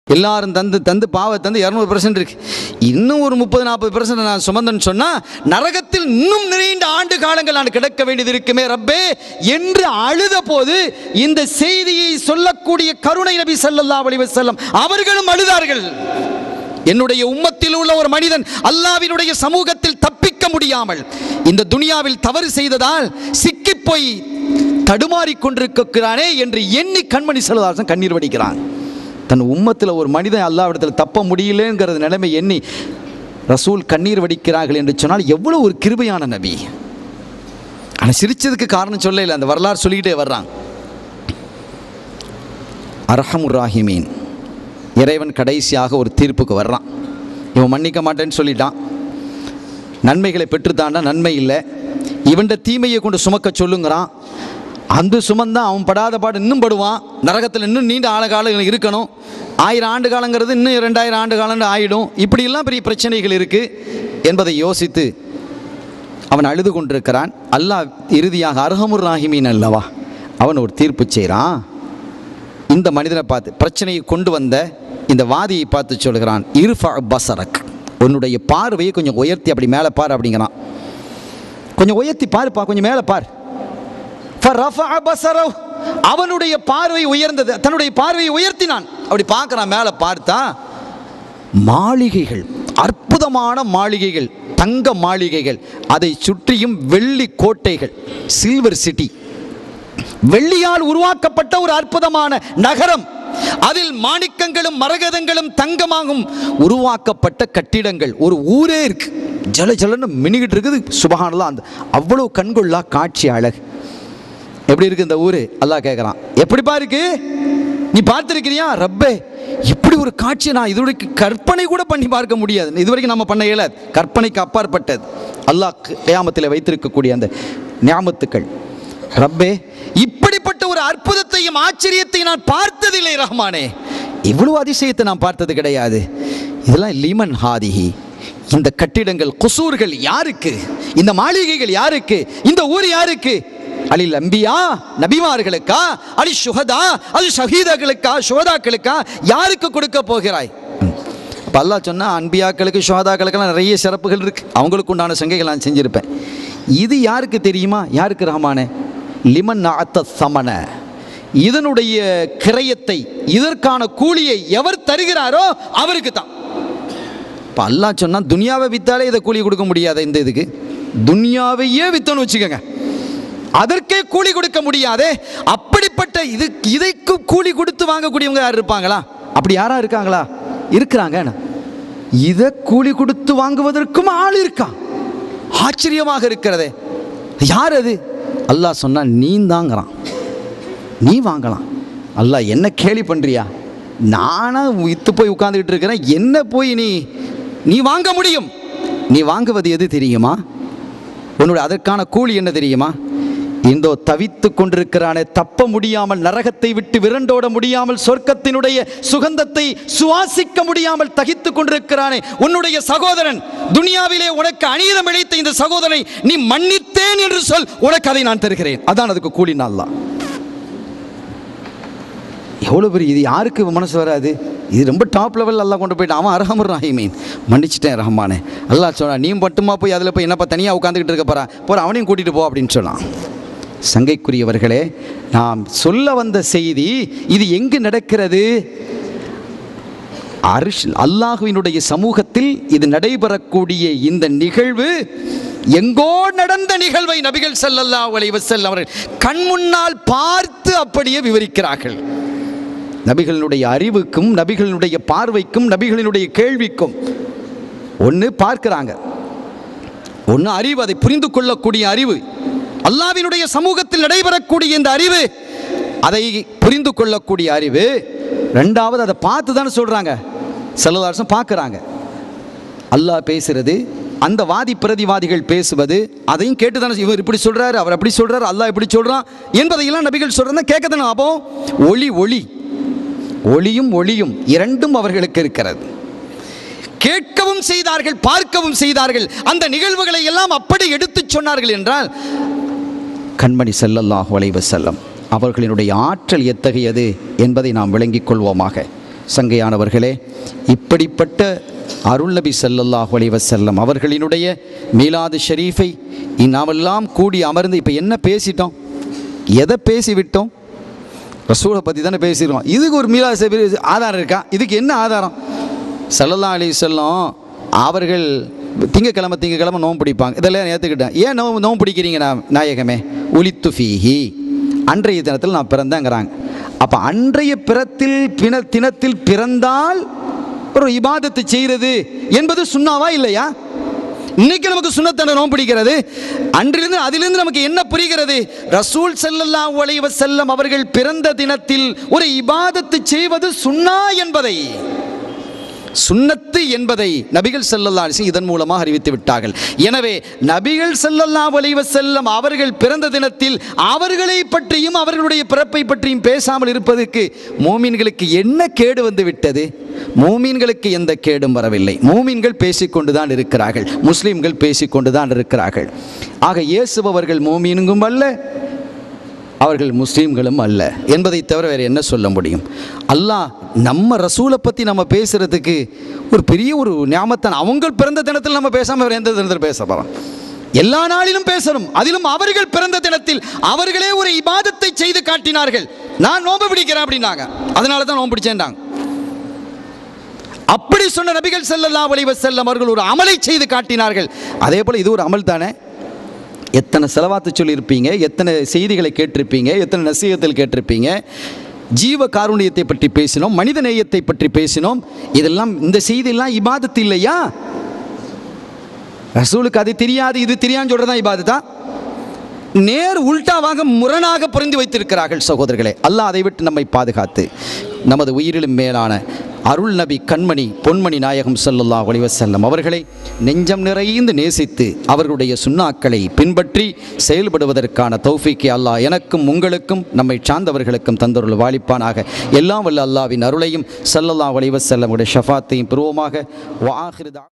எல்லாரும் தந்து தந்து பாவ தந்து இரநூறு பெர்சன்ட் இருக்கு இன்னும் ஒரு முப்பது நாற்பது பெர்சன்ட் நான் சுமந்தேன்னு சொன்னால் நரகத்தில் இன்னும் நீண்ட ஆண்டு காலங்கள் நான் கிடக்க வேண்டியது இருக்குமே ரப்பே என்று அழுத போது இந்த செய்தியை சொல்லக்கூடிய கருணை நபி ஸல்லல்லாஹு அலைஹி வஸல்லம் அவர்களும் அழுதார்கள் என்னுடைய உம்மத்தில் உள்ள ஒரு மனிதன் அல்லாவினுடைய சமூகத்தில் தப்பிக்க முடியாமல் இந்த துனியாவில் தவறு செய்ததால் சிக்கிப் போய் தடுமாறிக் கொண்டிருக்கிறானே என்று எண்ணி கண்மணி செல்வதாசன் கண்ணீர் வடிக்கிறான் தன் உம்மத்தில் ஒரு மனிதன் அல்லாவிடத்தில் தப்ப முடியலங்கிறது நிலைமை எண்ணி ரசூல் கண்ணீர் வடிக்கிறார்கள் என்று சொன்னால் எவ்வளவு ஒரு கிருபையான நபி ஆனால் சிரிச்சதுக்கு காரணம் சொல்ல இல்லை அந்த வரலாறு சொல்லிக்கிட்டே வர்றான் அரஹமுர் ராஹிமீன் இறைவன் கடைசியாக ஒரு தீர்ப்புக்கு வர்றான் இவன் மன்னிக்க மாட்டேன்னு சொல்லிட்டான் நன்மைகளை பெற்றுத்தாண்டா நன்மை இல்லை இவன்ட தீமையை கொண்டு சுமக்க சொல்லுங்கிறான் அந்த சுமந்தான் அவன் படாத பாடு இன்னும் படுவான் நரகத்தில் இன்னும் நீண்ட ஆழ காலம் இருக்கணும் ஆயிரம் ஆண்டு காலங்கிறது இன்னும் ரெண்டாயிரம் ஆண்டு காலம் ஆயிடும் இப்படியெல்லாம் பெரிய பிரச்சனைகள் இருக்குது என்பதை யோசித்து அவன் அழுது கொண்டிருக்கிறான் அல்லாஹ் இறுதியாக அர்ஹமுர் ராஹிமீன் அல்லவா அவன் ஒரு தீர்ப்பு செய்கிறான் இந்த மனிதனை பார்த்து பிரச்சனையை கொண்டு வந்த இந்த வாதியை பார்த்து சொல்கிறான் இருஃபா பசரக் உன்னுடைய பார்வையை கொஞ்சம் உயர்த்தி அப்படி மேலே பார் அப்படிங்கிறான் கொஞ்சம் உயர்த்தி பாருப்பா கொஞ்சம் மேலே பார் ஃபரஃபஅ பஸரஹ். அவனுடைய பார்வை உயர்ந்தது தன்னுடைய பார்வையை உயர்த்தினான் அப்படி பார்க்கறான் மேலே பார்த்தா மாளிகைகள் அற்புதமான மாளிகைகள் தங்க மாளிகைகள் அதை சுற்றியும் வெள்ளி கோட்டைகள் சில்வர் சிட்டி வெள்ளியால் உருவாக்கப்பட்ட ஒரு அற்புதமான நகரம் அதில் மாணிக்கங்களும் மரகதங்களும் தங்கமாகும் உருவாக்கப்பட்ட கட்டிடங்கள் ஒரு ஊரே இருக்கு ஜல ஜலன்னு மினிக்கிட்டு இருக்குது சுபஹானல்லாஹ் அந்த அவ்வளவு கண்கொள்ளா காட்சி அழகு எப்படி இருக்கு இந்த ஊரு அல்லாஹ் கேட்குறான் எப்படிப்பா இருக்கு நீ பார்த்துருக்கிறியா ரப்பே இப்படி ஒரு காட்சியை நான் இதுவரைக்கு கற்பனை கூட பண்ணி பார்க்க முடியாது இதுவரைக்கும் நம்ம பண்ண இயலாது கற்பனைக்கு அப்பாற்பட்டது அல்லாஹ் கியாமத்தில் வைத்திருக்கக்கூடிய அந்த ஞாபத்துக்கள் ரப்பே இப்படிப்பட்ட ஒரு அற்புதத்தையும் ஆச்சரியத்தையும் நான் பார்த்ததில்லை ரஹ்மானே இவ்வளவு அதிசயத்தை நான் பார்த்தது கிடையாது இதெல்லாம் லிமன் ஹாதிஹி இந்த கட்டிடங்கள் குசூர்கள் யாருக்கு இந்த மாளிகைகள் யாருக்கு இந்த ஊர் யாருக்கு அலில் அம்பியா நபிமார்களுக்கா அலி சுஹதா அது ஷஹீதர்களுக்கா சுஹதாக்களுக்கா யாருக்கு கொடுக்க போகிறாய் அப்போ அல்லாஹ் சொன்னா அன்பியாக்களுக்கு சுஹதாக்களுக்கெல்லாம் நிறைய சிறப்புகள் இருக்கு அவங்களுக்கு உண்டான சங்கைகள் நான் செஞ்சிருப்பேன் இது யாருக்கு தெரியுமா யாருக்கு ரஹ்மானே லிமன் அத்த சமன இதனுடைய கிரயத்தை இதற்கான கூலியை எவர் தருகிறாரோ அவருக்கு தான் இப்போ அல்லாஹ் சொன்னா துனியாவை வித்தாலே இதை கூலி கொடுக்க முடியாத இந்த இதுக்கு துனியாவையே வித்தோன்னு வச்சுக்கோங்க அதற்கே கூலி கொடுக்க முடியாதே அப்படிப்பட்ட இது இதைக்கு கூலி கொடுத்து வாங்கக்கூடியவங்க யார் இருப்பாங்களா அப்படி யாரா இருக்காங்களா இருக்கிறாங்க இதை கூலி கொடுத்து வாங்குவதற்கும் ஆள் இருக்கா ஆச்சரியமாக இருக்கிறதே யார் அது அல்லாஹ் சொன்னா நீ தாங்கிறான் நீ வாங்கலாம் அல்லாஹ் என்ன கேலி பண்ணுறியா நானா இத்து போய் உட்காந்துக்கிட்டு இருக்கிறேன் என்ன போய் நீ நீ வாங்க முடியும் நீ வாங்குவது எது தெரியுமா உன்னுடைய அதற்கான கூலி என்ன தெரியுமா இந்தோ தவித்து கொண்டிருக்கிறானே தப்ப முடியாமல் நரகத்தை விட்டு விரண்டோட முடியாமல் சொர்க்கத்தினுடைய சுகந்தத்தை சுவாசிக்க முடியாமல் தகித்து கொண்டிருக்கிறானே உன்னுடைய சகோதரன் துனியாவிலே உனக்கு அநீதம் இழைத்த இந்த சகோதரனை நீ மன்னித்தேன் என்று சொல் உனக்கு அதை நான் தருகிறேன் அதான் அதுக்கு கூலி நாள்லாம் எவ்வளோ பெரிய இது யாருக்கு மனசு வராது இது ரொம்ப டாப் லெவல் எல்லாம் கொண்டு போயிட்டு அவன் அரஹமர் ராஹிமீன் மன்னிச்சிட்டேன் ரஹ்மானே அல்லாஹ் சொன்னா நீ மட்டுமா போய் அதில் போய் என்னப்பா தனியாக உட்காந்துக்கிட்டு இருக்க போறா போற அவனையும் கூட்டிகிட்டு போ அப்படின்னு சொன்னான் சங்கைக்குரியவர்களே நாம் சொல்ல வந்த செய்தி இது எங்கு நடக்கிறது அரிஷ் அல்லாஹுவினுடைய சமூகத்தில் இது நடைபெறக்கூடிய இந்த நிகழ்வு எங்கோ நடந்த நிகழ்வை நபிகள் ஸல்லல்லாஹு அலைஹி வஸல்லம் அவர்கள் கண் முன்னால் பார்த்து அப்படியே விவரிக்கிறார்கள் நபிகளினுடைய அறிவுக்கும் நபிகளினுடைய பார்வைக்கும் நபிகளினுடைய கேள்விக்கும் ஒன்று பார்க்கிறாங்க ஒன்று அறிவு அதை புரிந்து கொள்ளக்கூடிய அறிவு அல்லாவினுடைய சமூகத்தில் நடைபெறக்கூடிய இந்த அறிவு அதை புரிந்து கொள்ளக்கூடிய அறிவு ரெண்டாவது அதை பார்த்து தானே சொல்கிறாங்க செல்லதாரசம் பார்க்குறாங்க அல்லாஹ் பேசுறது அந்த வாதி பிரதிவாதிகள் பேசுவது அதையும் கேட்டு தானே இவர் இப்படி சொல்றாரு அவர் அப்படி சொல்றாரு அல்லாஹ் இப்படி சொல்றான் என்பதையெல்லாம் நபிகள் சொல்றதா கேட்க தானே அப்போ ஒளி ஒளி ஒளியும் ஒளியும் இரண்டும் அவர்களுக்கு இருக்கிறது கேட்கவும் செய்தார்கள் பார்க்கவும் செய்தார்கள் அந்த நிகழ்வுகளை எல்லாம் அப்படி எடுத்துச் சொன்னார்கள் என்றால் கண்மணி ஸல்லல்லாஹு அலைஹி வஸல்லம் அவர்களினுடைய ஆற்றல் எத்தகையது என்பதை நாம் விளங்கிக் கொள்வோமாக சங்கையானவர்களே இப்படிப்பட்ட அருள் நபி ஸல்லல்லாஹு அலைஹி வஸல்லம் அவர்களினுடைய மீலாது ஷரீஃபை நாமெல்லாம் கூடி அமர்ந்து இப்போ என்ன பேசிட்டோம் எதை பேசிவிட்டோம் ரசூலை பற்றி தானே பேசிடுவோம் இதுக்கு ஒரு மீலா சபி ஆதாரம் இருக்கா இதுக்கு என்ன ஆதாரம் சல்லல்லா அலி சொல்லம் அவர்கள் திங்கக்கிழமை திங்கக்கிழமை நோம்பு பிடிப்பாங்க இதெல்லாம் ஏற்றுக்கிட்டேன் ஏன் நோம்பு நோம்பு பிடிக்கிறீங்க நான் நாயகமே உலித்து ஃபீஹி அன்றைய தினத்தில் நான் பிறந்தேங்கிறாங்க அப்போ அன்றைய பிறத்தில் பின தினத்தில் பிறந்தால் ஒரு இபாதத்து செய்கிறது என்பது சுண்ணாவா இல்லையா இன்னைக்கு நமக்கு சுண்ணத்தனை நோன்பு பிடிக்கிறது அன்றிலிருந்து அதிலிருந்து நமக்கு என்ன புரிகிறது ரசூல் ஸல்லல்லாஹு அலைஹி வஸல்லம் அவர்கள் பிறந்த தினத்தில் ஒரு இபாதத்து செய்வது சுன்னா என்பதை சுன்னத்து என்பதை நபிகள் ஸல்லல்லாஹு அலைஹி வஸல்லம் இதன் மூலமாக அறிவித்து விட்டார்கள் எனவே நபிகள் ஸல்லல்லாஹு அலைஹி வஸல்லம் அவர்கள் பிறந்த தினத்தில் அவர்களை பற்றியும் அவர்களுடைய பிறப்பை பற்றியும் பேசாமல் இருப்பதற்கு மூமின்களுக்கு என்ன கேடு வந்து விட்டது மூமீன்களுக்கு எந்த கேடும் வரவில்லை மூமீன்கள் பேசிக்கொண்டு தான் இருக்கிறார்கள் முஸ்லீம்கள் பேசிக்கொண்டு தான் இருக்கிறார்கள் ஆக இயேசுபவர்கள் மூமீனுங்கும் அல்ல அவர்கள் முஸ்லீம்களும் அல்ல என்பதை தவிர வேறு என்ன சொல்ல முடியும் அல்லாஹ் நம்ம ரசூலை பற்றி நம்ம பேசுகிறதுக்கு ஒரு பெரிய ஒரு ஞாபகத்தான் அவங்க பிறந்த தினத்தில் நம்ம பேசாமல் வேறு எந்த தினத்தில் பேச போகிறோம் எல்லா நாளிலும் பேசணும் அதிலும் அவர்கள் பிறந்த தினத்தில் அவர்களே ஒரு இபாதத்தை செய்து காட்டினார்கள் நான் நோன்பு பிடிக்கிறேன் அப்படின்னாங்க அதனால தான் நோன்பு பிடிச்சேன்டாங்க அப்படி சொன்ன நபிகள் ஸல்லல்லாஹு அலைஹி வஸல்லம் அவர்கள் ஒரு அமலை செய்து காட்டினார்கள் அதே போல் இது ஒரு அமல் தானே எத்தனை செலவாத்து சொல்லியிருப்பீங்க எத்தனை செய்திகளை கேட்டிருப்பீங்க எத்தனை நசீகத்தில் கேட்டிருப்பீங்க ஜீவ காருண்யத்தை பற்றி பேசினோம் மனித நேயத்தை பற்றி பேசினோம் இதெல்லாம் இந்த செய்தியெல்லாம் இபாதத்து இல்லையா ரசூலுக்கு அது தெரியாது இது தெரியான்னு சொல்றது தான் இபாதத்தா நேர் உல்டாவாக முரணாக புரிந்து வைத்திருக்கிறார்கள் சகோதரர்களே அல்லாஹ் அதை விட்டு நம்மை பாதுகாத்து நமது உயிரிலும் மேலான அருள் நபி கண்மணி பொன்மணி நாயகம் ஸல்லல்லாஹு அலைஹி வஸல்லம் அவர்களை நெஞ்சம் நிறைந்து நேசித்து அவர்களுடைய சுண்ணாக்களை பின்பற்றி செயல்படுவதற்கான தௌஃபீக்கை அல்லாஹ் எனக்கும் உங்களுக்கும் நம்மை சார்ந்தவர்களுக்கும் தந்தருள் வாலிப்பானாக எல்லாம் வல்ல அல்லாவின் அருளையும் ஸல்லல்லாஹு அலைஹி வஸல்லமுடைய ஷஃபாத்தையும் பெறுவோமாக வாஹிருதா